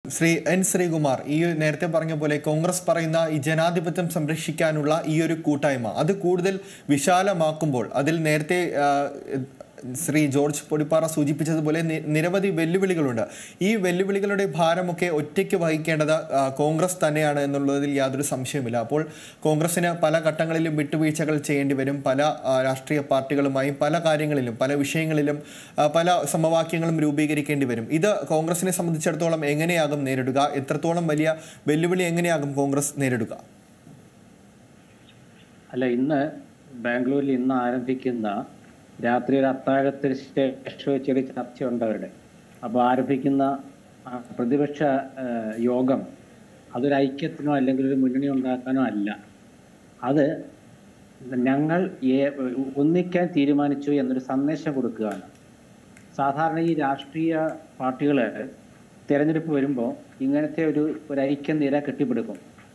Shri N Sreekumar ഈ നേരത്തെ പറഞ്ഞ പോലെ കോൺഗ്രസ് പറയുന്ന ഈ ജനാധിപത്യം സംരക്ഷിക്കാനുള്ള ഈ ഒരു കൂട്ടായ്മ അത് കൂടുതൽ വിശാലമാക്കുമ്പോൾ അതിൽ നേരത്തെ ആ, ശ്രീ ജോർജ് പൊടിപ്പാറ സൂചിപ്പിച്ചതുപോലെ നി- നിരവധി വെല്ലുവിളികളുണ്ട് ഈ വെല്ലുവിളികളുടെ ഭാരമൊക്കെ ഒറ്റയ്ക്ക് വഹിക്കേണ്ടത് ആ, കോൺഗ്രസ് തന്നെയാണ് എന്നുള്ളതിൽ യാതൊരു സംശയവുമില്ല അപ്പോൾ കോൺഗ്രസിന് പല ഘട്ടങ്ങളിലും വിട്ടുവീഴ്ചകൾ ചെയ്യേണ്ടി വരും പല ആ, രാഷ്ട്രീയ പാർട്ടികളുമായും പല കാര്യങ്ങളിലും പല വിഷയങ്ങളിലും ആ, പല സമവാക്യങ്ങളും രൂപീകരിക്കേണ്ടി വരും ഇത് കോൺഗ്രസിനെ സംബന്ധിച്ചിടത്തോളം എങ്ങനെയാകും നേരിടുക എത്രത്തോളം വലിയ വെല്ലുവിളി എങ്ങനെയാകും കോൺഗ്രസ് നേരിടുക അല്ല ഇന്ന് ബാംഗ്ലൂരിൽ ഇന്ന് ആരംഭിക്കുന്ന രാത്രി ഒരു അത്താഴത്തിന് ശേഷം ചെറിയ ചർച്ചയുണ്ട് അവരുടെ അപ്പോൾ ആരംഭിക്കുന്ന ആ പ്രതിപക്ഷ ആ, യോഗം അതൊരു ഐക്യത്തിനോ അല്ലെങ്കിൽ ഒരു മുന്നണി ഉണ്ടാക്കാനോ അല്ല അത് ഞങ്ങൾ ഏ- ഒന്നിക്കാൻ തീരുമാനിച്ചു എന്നൊരു സന്ദേശം കൊടുക്കുകയാണ് സാധാരണ ഈ രാഷ്ട്രീയ പാർട്ടികൾ തിരഞ്ഞെടുപ്പ് വരുമ്പോൾ ഇങ്ങനത്തെ ഒരു ഒരു ഐക്യനിര കെട്ടിപ്പടുക്കും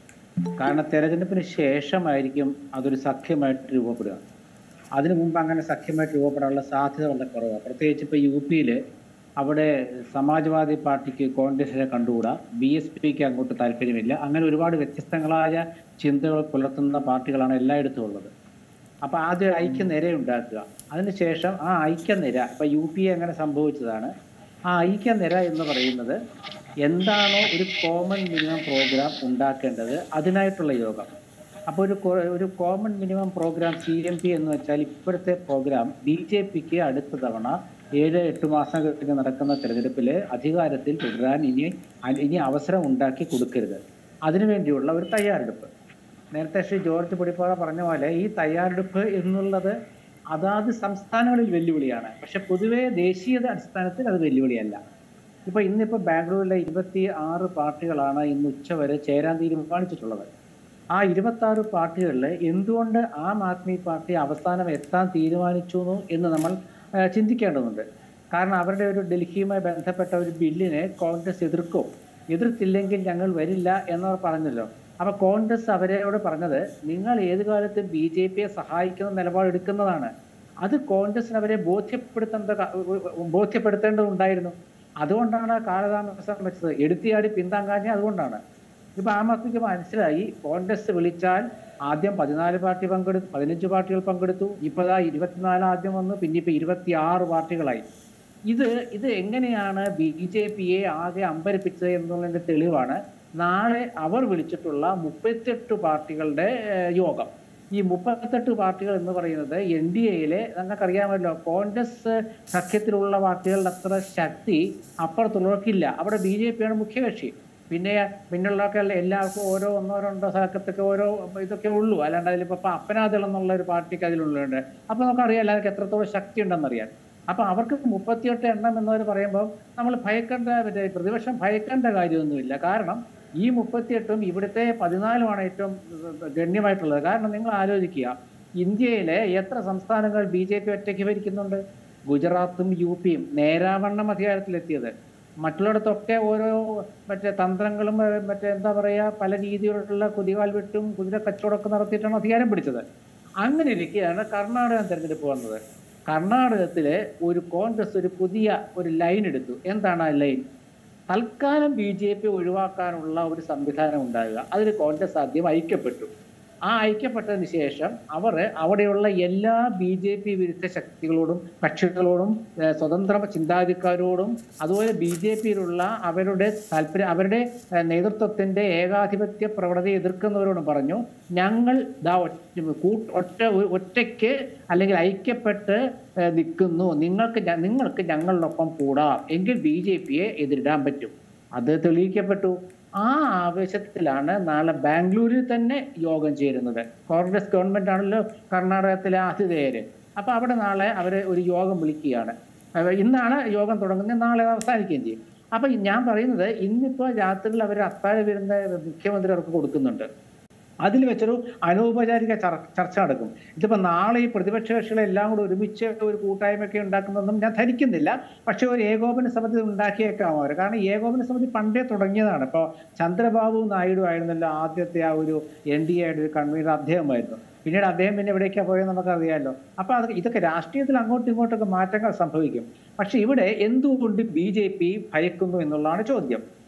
കാരണം തെരഞ്ഞെടുപ്പിന് ശേഷമായിരിക്കും അതൊരു സഖ്യമായിട്ട് രൂപപ്പെടുക അതിനു മുമ്പ് അങ്ങനെ സഖ്യമായിട്ട് രൂപപ്പെടാനുള്ള സാധ്യത വളരെ കുറവാണ് പ്രത്യേകിച്ച് ഇപ്പോൾ യു പിയിൽ അവിടെ സമാജ്വാദി പാർട്ടിക്ക് കോൺഗ്രസിനെ കണ്ടുകൂടാ ബി എസ് പിക്ക് അങ്ങോട്ട് താല്പര്യമില്ല അങ്ങനെ ഒരുപാട് വ്യത്യസ്തങ്ങളായ ചിന്തകൾ പുലർത്തുന്ന പാർട്ടികളാണ് എല്ലായിടത്തും ഉള്ളത് അപ്പോൾ ആദ്യം ഒരു ഐക്യനിര ഉണ്ടാക്കുക അതിനുശേഷം ആ ഐക്യനിര ഇപ്പം യു പി അങ്ങനെ സംഭവിച്ചതാണ് ആ ഐക്യനിര എന്ന് പറയുന്നത് എന്താണോ ഒരു കോമൺ മിനിമം പ്രോഗ്രാം ഉണ്ടാക്കേണ്ടത് അതിനായിട്ടുള്ള യോഗം അപ്പോൾ ഒരു കോ- ഒരു common minimum programme C M P എന്ന് വെച്ചാൽ ഇപ്പോഴത്തെ പ്രോഗ്രാം ബി ജെ പിക്ക് അടുത്ത തവണ ഏഴ് എട്ട് മാസം കഴിഞ്ഞ് നടക്കുന്ന തെരഞ്ഞെടുപ്പിൽ അധികാരത്തിൽ തുടരാൻ ഇനി ഇനി അവസരം ഉണ്ടാക്കി കൊടുക്കരുത് അതിനുവേണ്ടിയുള്ള ഒരു തയ്യാറെടുപ്പ് നേരത്തെ ശ്രീ ജോർജ് പൊടിപ്പാറ പറഞ്ഞ പോലെ ഈ തയ്യാറെടുപ്പ് എന്നുള്ളത് അതാത് സംസ്ഥാനങ്ങളിൽ വെല്ലുവിളിയാണ് പക്ഷെ പൊതുവേ ദേശീയ അടിസ്ഥാനത്തിൽ അത് വെല്ലുവിളിയല്ല ഇപ്പൊ ഇന്നിപ്പോ ബാംഗ്ലൂരിലെ ഇരുപത്തി ആറ് പാർട്ടികളാണ് ഇന്ന് ഉച്ചവരെ ചേരാൻ തീരുമാനിച്ചിട്ടുള്ളത് ആ ഇരുപത്തി ആറ് പാർട്ടികളിൽ എന്തുകൊണ്ട് ആം ആദ്മി പാർട്ടി അവസാനം എത്താൻ തീരുമാനിച്ചു എന്ന് നമ്മൾ ആ, ചിന്തിക്കേണ്ടതുണ്ട് കാരണം അവരുടെ ഒരു ഡൽഹിയുമായി ബന്ധപ്പെട്ട ഒരു ബില്ലിനെ കോൺഗ്രസ് എതിർക്കും എതിർത്തില്ലെങ്കിൽ ഞങ്ങൾ വരില്ല എന്നവർ പറഞ്ഞല്ലോ അപ്പൊ കോൺഗ്രസ് അവരോട് പറഞ്ഞത് നിങ്ങൾ ഏത് കാലത്ത് ബി ജെ പിയെ സഹായിക്കുന്ന നിലപാടെടുക്കുന്നതാണ് അത് കോൺഗ്രസിന് അവരെ ബോധ്യപ്പെടുത്തേണ്ട ക- ബോധ്യപ്പെടുത്തേണ്ടതുണ്ടായിരുന്നു അതുകൊണ്ടാണ് കാലതാമസം വെച്ചത് എടുത്തിയാടി പിന്താങ്ങാഞ്ഞ അതുകൊണ്ടാണ് ഇപ്പൊ ആം ആദ്മിക്ക് മനസ്സിലായി കോൺഗ്രസ് വിളിച്ചാൽ ആദ്യം പതിനാല് പാർട്ടി പങ്കെടുത്തു പതിനഞ്ച് പാർട്ടികൾ പങ്കെടുത്തു ഇപ്പതാ ഇരുപത്തിനാല് ആദ്യം വന്നു പിന്നെ ഇപ്പൊ ഇരുപത്തി ആറ് പാർട്ടികളായി ഇത് ഇത് എങ്ങനെയാണ് ബി ജെ പിയെ ആകെ അമ്പരപ്പിച്ചത് എന്നുള്ളതിന്റെ തെളിവാണ് നാളെ അവർ വിളിച്ചിട്ടുള്ള മുപ്പത്തെട്ട് പാർട്ടികളുടെ ഏഹ്, യോഗം ഈ മുപ്പത്തെട്ട് പാർട്ടികൾ എന്ന് പറയുന്നത് എൻ ഡി എയിലെ നിങ്ങൾക്കറിയാമല്ലോ കോൺഗ്രസ് സഖ്യത്തിലുള്ള പാർട്ടികളുടെ അത്ര ശക്തി അപ്പുറത്തുള്ളവർക്കില്ല അവിടെ ബി ജെ പിയാണ് മുഖ്യകക്ഷി പിന്നെ പിന്നുള്ളതൊക്കെ എല്ലാവർക്കും ഓരോ ഒന്നോ രണ്ടോ സ്ഥലത്തൊക്കെ ഓരോ ഇതൊക്കെ ഉള്ളൂ അല്ലാണ്ട് അതിലിപ്പോ അപ്പനാദികൾ എന്നുള്ള ഒരു പാർട്ടിക്ക് അതിലുള്ളുണ്ട് അപ്പൊ നമുക്കറിയാം എല്ലാവർക്കും എത്രത്തോളം ശക്തി ഉണ്ടെന്നറിയാം അപ്പൊ അവർക്ക് മുപ്പത്തിയെട്ട് എണ്ണം എന്നവർ പറയുമ്പോൾ നമ്മൾ ഭയക്കേണ്ട മറ്റേ പ്രതിപക്ഷം ഭയക്കേണ്ട കാര്യമൊന്നുമില്ല കാരണം ഈ മുപ്പത്തിയെട്ടും ഇവിടുത്തെ പതിനാലുമാണ് ഏറ്റവും ഗണ്യമായിട്ടുള്ളത് കാരണം നിങ്ങൾ ആലോചിക്കുക ഇന്ത്യയിലെ എത്ര സംസ്ഥാനങ്ങൾ ബി ജെ പി ഒറ്റയ്ക്ക് ഭരിക്കുന്നുണ്ട് ഗുജറാത്തും യു പിയും നേരാവണ്ണം അധികാരത്തിലെത്തിയത് മറ്റുള്ളിടത്തൊക്കെ ഓരോ മറ്റേ തന്ത്രങ്ങളും ഏഹ്, മറ്റേ എന്താ പറയാ പല രീതിയിലുള്ള കുതികാൽ വെട്ടും കുതിര കച്ചവടമൊക്കെ നടത്തിയിട്ടാണ് അധികാരം പിടിച്ചത് അങ്ങനെ ഇരിക്കുകയാണ് കർണാടക തെരഞ്ഞെടുപ്പ് വന്നത് കർണാടകത്തിലെ ഒരു കോൺഗ്രസ് ഒരു പുതിയ ഒരു ലൈൻ എടുത്തു എന്താണ് ആ ലൈൻ തൽക്കാലം ബി ജെ പി ഒഴിവാക്കാനുള്ള ഒരു സംവിധാനം ഉണ്ടാകുക അതിൽ കോൺഗ്രസ് ആദ്യം ഐക്യപ്പെട്ടു ആ ഐക്യപ്പെട്ടതിന് ശേഷം അവർ അവിടെയുള്ള എല്ലാ ബി ജെ പി വിരുദ്ധ ശക്തികളോടും കക്ഷികളോടും ഏഹ്, സ്വതന്ത്ര ചിന്താഗതിക്കാരോടും അതുപോലെ ബി ജെ പിയിലുള്ള അവരുടെ താല്പര്യം അവരുടെ ഏഹ്, നേതൃത്വത്തിന്റെ ഏകാധിപത്യ പ്രവണതയെ എതിർക്കുന്നവരോടും പറഞ്ഞു ഞങ്ങൾ ദാ ഒറ്റ കൂട്ട് ഒറ്റ ഒറ്റയ്ക്ക് അല്ലെങ്കിൽ ഐക്യപ്പെട്ട് ഏഹ്, നിൽക്കുന്നു നിങ്ങൾക്ക് ഞ- നിങ്ങൾക്ക് ഞങ്ങളിനൊപ്പം കൂടാം എങ്കിൽ ബി ജെ പിയെ എതിരിടാൻ പറ്റും അത് തെളിയിക്കപ്പെട്ടു ആ ആവേശത്തിലാണ് നാളെ ബാംഗ്ലൂരിൽ തന്നെ യോഗം ചേരുന്നത് കോൺഗ്രസ് ഗവൺമെന്റ് ആണല്ലോ കർണാടകത്തിലെ ആതിഥേയര് അപ്പൊ അവിടെ നാളെ അവര് ഒരു യോഗം വിളിക്കുകയാണ് അപ്പൊ ഇന്നാണ് യോഗം തുടങ്ങുന്നത് നാളെ അത് അവസാനിക്കുകയും ചെയ്യും അപ്പൊ ഞാൻ പറയുന്നത് ഇന്നിപ്പോ രാത്രിയിൽ അവർ അത്താഴ വരുന്ന മുഖ്യമന്ത്രി അവർക്ക് കൊടുക്കുന്നുണ്ട് അതിൽ വെച്ചൊരു അനൗപചാരിക ചർ- ചർച്ച നടക്കും ഇതിപ്പോ നാളെ ഈ പ്രതിപക്ഷ കക്ഷികളെല്ലാം കൂടെ ഒരുമിച്ച് ഒരു കൂട്ടായ്മയൊക്കെ ഉണ്ടാക്കുന്നതൊന്നും ഞാൻ ധരിക്കുന്നില്ല പക്ഷെ ഒരു ഏകോപന സമിതി ഉണ്ടാക്കിയേക്കാം അവർ കാരണം ഈ ഏകോപന സമിതി പണ്ടേ തുടങ്ങിയതാണ് ഇപ്പോൾ ചന്ദ്രബാബു നായിഡു ആയിരുന്നല്ലോ ആദ്യത്തെ ആ ഒരു എൻ ഡി എയുടെ ഒരു കൺവീനർ അദ്ദേഹമായിരുന്നു പിന്നീട് അദ്ദേഹം പിന്നെ എവിടേക്കാണ് പോയത് നമുക്കറിയാമല്ലോ അപ്പൊ അത് ഇതൊക്കെ രാഷ്ട്രീയത്തിൽ അങ്ങോട്ടും ഇങ്ങോട്ടൊക്കെ മാറ്റങ്ങൾ സംഭവിക്കും പക്ഷെ ഇവിടെ എന്തുകൊണ്ട് ബി ജെ പി ഭയക്കുന്നു എന്നുള്ളതാണ് ചോദ്യം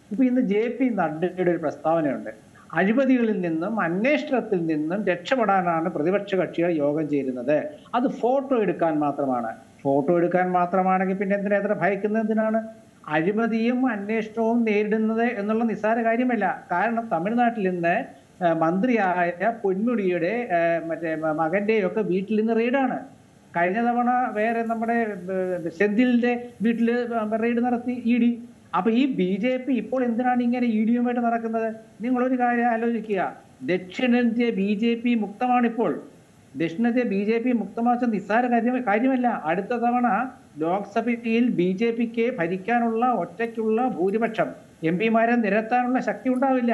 ഇപ്പൊ ഇന്ന് ജെ പി നഡ്ഡയുടെ ഒരു പ്രസ്താവനയുണ്ട് അഴിമതികളിൽ നിന്നും അന്വേഷണത്തിൽ നിന്നും രക്ഷപ്പെടാനാണ് പ്രതിപക്ഷ കക്ഷികൾ യോഗം ചേരുന്നത് അത് ഫോട്ടോ എടുക്കാൻ മാത്രമാണ് ഫോട്ടോ എടുക്കാൻ മാത്രമാണെങ്കിൽ പിന്നെ എന്തിനാ എത്ര ഭയക്കുന്നത് എന്തിനാണ് അഴിമതിയും അന്വേഷണവും നേരിടുന്നത് എന്നുള്ള നിസ്സാര കാര്യമല്ല കാരണം തമിഴ്നാട്ടിൽ ഇന്ന് ആ, മന്ത്രിയായ പൊന്മുടിയുടെ ആ, മറ്റേ മ- മകന്റെയൊക്കെ വീട്ടിൽ നിന്ന് റെയ്ഡാണ് കഴിഞ്ഞ തവണ വേറെ നമ്മുടെ ഏർ, സെന്തിലിന്റെ വീട്ടിൽ റെയ്ഡ് നടത്തി ഇ ഡി അപ്പൊ ഈ ബി ജെ പി ഇപ്പോൾ എന്തിനാണ് ഇങ്ങനെ ഇ ഡിയുമായിട്ട് നടക്കുന്നത് നിങ്ങളൊരു കാര്യം ആലോചിക്കുക ദക്ഷിണേന്ത്യ ബി ജെ പി മുക്തമാണിപ്പോൾ ദക്ഷിണേന്ത്യ ബി ജെ പി മുക്തമാച്ച നിസ്സാര കാര്യം കാര്യമല്ല അടുത്ത തവണ ലോക്സഭയിൽ ബി ജെ പിക്ക് ഭരിക്കാനുള്ള ഒറ്റയ്ക്കുള്ള ഭൂരിപക്ഷം എം പിമാരെ നിരത്താനുള്ള ശക്തി ഉണ്ടാവില്ല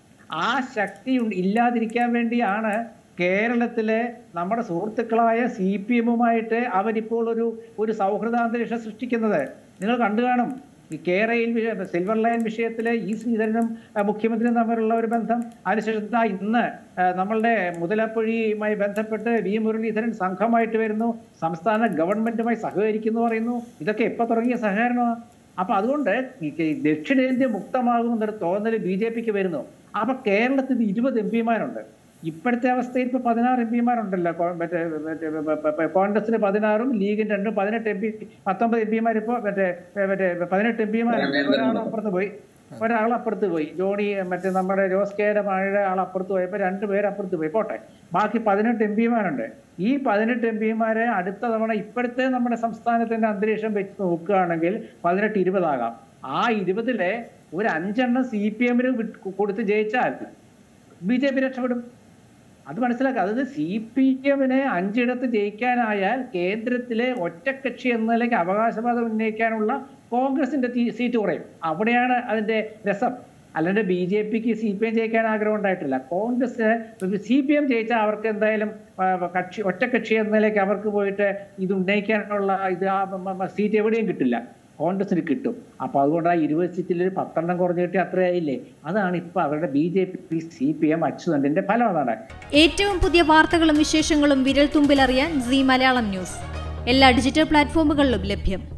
ആ ശക്തി ഉ- ഇല്ലാതിരിക്കാൻ വേണ്ടിയാണ് കേരളത്തിലെ നമ്മുടെ സുഹൃത്തുക്കളായ സി പി എമ്മുമായിട്ട് അവരിപ്പോൾ ഒരു ഒരു സൗഹൃദാന്തരീക്ഷം സൃഷ്ടിക്കുന്നത് നിങ്ങൾ കണ്ടു കാണും ഈ കേരയിൽ വിഷയ- സിൽവർ ലൈൻ വിഷയത്തിലെ ഈ ശ്രീധരനും ആ, മുഖ്യമന്ത്രിയും തമ്മിലുള്ള ഒരു ബന്ധം അതിനുശേഷം ദാ ഇന്ന് ആ, നമ്മളുടെ മുതലപ്പൊഴിയുമായി ബന്ധപ്പെട്ട് വി മുരളീധരൻ സംഘമായിട്ട് വരുന്നു സംസ്ഥാന ഗവൺമെന്റുമായി സഹകരിക്കുന്നു പറയുന്നു ഇതൊക്കെ എപ്പോ തുടങ്ങിയ സഹകരണമാണ് അപ്പൊ അതുകൊണ്ട് ഈ കെ- ദക്ഷിണേന്ത്യ മുക്തമാകുമെന്നൊരു തോന്നൽ ബി ജെ പിക്ക് വരുന്നു അപ്പൊ കേരളത്തിൽ ഇരുപത് എം പിമാരുണ്ട് ഇപ്പോഴത്തെ അവസ്ഥയിൽ ഇപ്പൊ പതിനാറ് എം പിമാരുണ്ടല്ലോ കോ- മറ്റേ മറ്റേ പ- പ- പ- കോൺഗ്രസിന് പതിനാറും ലീഗിന് രണ്ടും പതിനെട്ട് എം പി പത്തൊമ്പത് എം പിമാർ ഇപ്പോ മറ്റേ മറ്റേ പതിനെട്ട് എം പിമാരുണ്ട് ഒരാൾ അപ്പുറത്ത് പോയി ഒരാൾ അപ്പുറത്ത് പോയി ജോണി മറ്റേ നമ്മുടെ ജോസ് കെയുടെ മഴയുടെ ആൾ അപ്പുറത്ത് പോയപ്പോൾ രണ്ടുപേർ അപ്പുറത്ത് പോയി പോട്ടെ ബാക്കി പതിനെട്ട് എം പിമാരുണ്ട് ഈ പതിനെട്ട് എം പിമാരെ അടുത്ത തവണ ഇപ്പോഴത്തെ നമ്മുടെ സംസ്ഥാനത്തിന്റെ അന്തരീക്ഷം വെച്ച് നോക്കുകയാണെങ്കിൽ പതിനെട്ട് ഇരുപതാകാം ആ ഇരുപതിലെ ഒരു അഞ്ചെണ്ണം സി പി എമ്മിന് കൊടുത്ത് ജയിച്ചാൽ ബി ജെ പി രക്ഷപ്പെടും അത് മനസ്സിലാക്കുക അതായത് സി പി എമ്മിനെ അഞ്ചിടത്ത് ജയിക്കാനായാൽ കേന്ദ്രത്തിലെ ഒറ്റക്കക്ഷി എന്ന നിലയ്ക്ക് അവകാശവാദം ഉന്നയിക്കാനുള്ള കോൺഗ്രസിന്റെ തി- സീറ്റ് കുറയും അവിടെയാണ് അതിന്റെ രസം അല്ലാണ്ട് ബി ജെ പിക്ക് സി പി എം ജയിക്കാൻ ആഗ്രഹം ഉണ്ടായിട്ടില്ല കോൺഗ്രസ് സി പി എം ജയിച്ചാൽ അവർക്ക് എന്തായാലും ആ, കക്ഷി ഒറ്റക്കക്ഷി എന്ന നിലയ്ക്ക് അവർക്ക് പോയിട്ട് ഇത് ഉന്നയിക്കാനുള്ള ഇത് ആ മ- മ- സീറ്റ് എവിടെയും കിട്ടില്ല കോൺഗ്രസിന് കിട്ടും അപ്പൊ അതുകൊണ്ട് ആ ഇരുപത് സീറ്റിൽ ഒരു പത്തെണ്ണം കുറഞ്ഞു കിട്ടി അത്രയായില്ലേ അതാണ് ഇപ്പൊ അവരുടെ B J P C P M അച്യുതണ്ടിന്റെ ഫലം അതാണ് ഏറ്റവും പുതിയ വാർത്തകളും വിശേഷങ്ങളും വിരൽ തുമ്പിലറിയാൻ സി മലയാളം ന്യൂസ് എല്ലാ ഡിജിറ്റൽ പ്ലാറ്റ്ഫോമുകളിലും ലഭ്യം